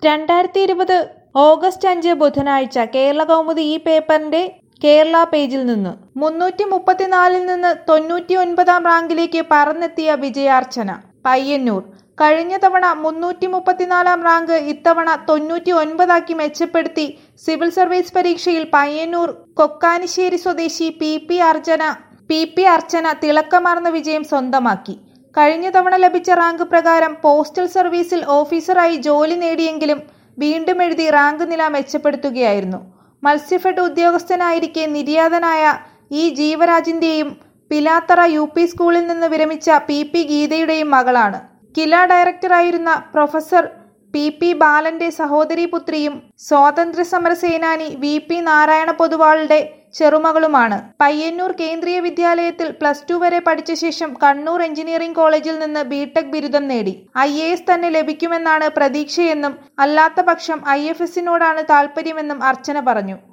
രണ്ടായിരത്തി ഇരുപത് ഓഗസ്റ്റ് അഞ്ച് ബുധനാഴ്ച കേരള കൗമുദി ഈ പേപ്പറിന്റെ കേരള പേജിൽ നിന്ന് മുന്നൂറ്റി മുപ്പത്തിനാലിൽ നിന്ന് തൊണ്ണൂറ്റി ഒൻപതാം റാങ്കിലേക്ക് പറന്നെത്തിയ വിജയാർച്ചന പയ്യന്നൂർ കഴിഞ്ഞ തവണ മുന്നൂറ്റി മുപ്പത്തിനാലാം റാങ്ക് ഇത്തവണ തൊണ്ണൂറ്റി ഒൻപതാക്കി മെച്ചപ്പെടുത്തി സിവിൽ സർവീസ് പരീക്ഷയിൽ പയ്യന്നൂർ കൊക്കാനിശ്ശേരി സ്വദേശി P P Archana P P Archana തിളക്കമാർന്ന വിജയം സ്വന്തമാക്കി കഴിഞ്ഞ തവണ ലഭിച്ച റാങ്ക് പ്രകാരം പോസ്റ്റൽ സർവീസിൽ ഓഫീസറായി ജോലി നേടിയെങ്കിലും വീണ്ടും എഴുതി റാങ്ക് നില മെച്ചപ്പെടുത്തുകയായിരുന്നു മത്സ്യഫെഡ് ഉദ്യോഗസ്ഥനായിരിക്കെ നിര്യാതനായ ഇ ജീവരാജിന്റെയും പിലാത്തറ യു പി സ്കൂളിൽ നിന്ന് വിരമിച്ച പി പി ഗീതയുടെയും മകളാണ് കില ഡയറക്ടറായിരുന്ന പ്രൊഫസർ പി പി ബാലന്റെ സഹോദരി പുത്രിയും സ്വാതന്ത്ര്യ സമര സേനാനി വി പി നാരായണ പൊതുവാളുടെ ചെറുമകളുമാണ് പയ്യന്നൂർ കേന്ദ്രീയ വിദ്യാലയത്തിൽ പ്ലസ് ടു വരെ പഠിച്ച ശേഷം കണ്ണൂർ എഞ്ചിനീയറിംഗ് കോളേജിൽ നിന്ന് ബിടെക് ബിരുദം നേടി ഐ എ എസ് തന്നെ ലഭിക്കുമെന്നാണ് പ്രതീക്ഷയെന്നും അല്ലാത്ത പക്ഷം ഐ എഫ് എസിനോടാണ് താല്പര്യമെന്നും അർച്ചന പറഞ്ഞു